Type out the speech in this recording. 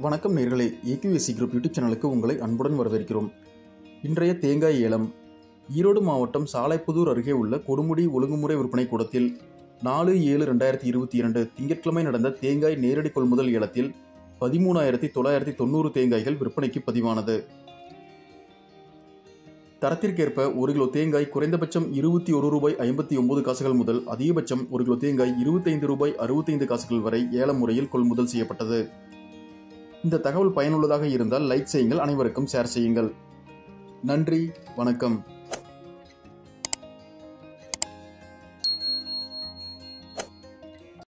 வணக்கம் நேர்களே AQSC group YouTube சேனலுக்கு உங்களை அன்புடன் வரவேற்கிறோம் இன்றைய தேங்காய் ஏலம் ஈரோடு மாவட்டம் சாலைப்புதூர் அருகே உள்ள கொடுமுடி ஒழுங்குமுறை விற்பனை கூடத்தில் நாலு ஏழு ரெண்டாயிரத்தி இருபத்தி இரண்டு திங்கட்கிழமை நடந்த தேங்காய் நேரடி கொள்முதல் ஏலத்தில் பதிமூணாயிரத்தி தொள்ளாயிரத்தி தொண்ணூறு தேங்காய்கள் விற்பனைக்கு பதிவானது தரத்திற்கேற்ப ஒரு கிலோ தேங்காய் குறைந்தபட்சம் இருபத்தி ஒரு ரூபாய் ஐம்பத்தி ஒன்பது காசுகள் முதல் அதிகபட்சம் ஒரு கிலோ தேங்காய் இருபத்தைந்து ரூபாய் அறுபத்தைந்து காசுகள் வரை ஏல முறையில் கொள்முதல் செய்யப்பட்டது இந்த தகவல் பயனுள்ளதாக இருந்தால் லைக் செய்யுங்கள் அனைவருக்கும் ஷேர் செய்யுங்கள் நன்றி வணக்கம்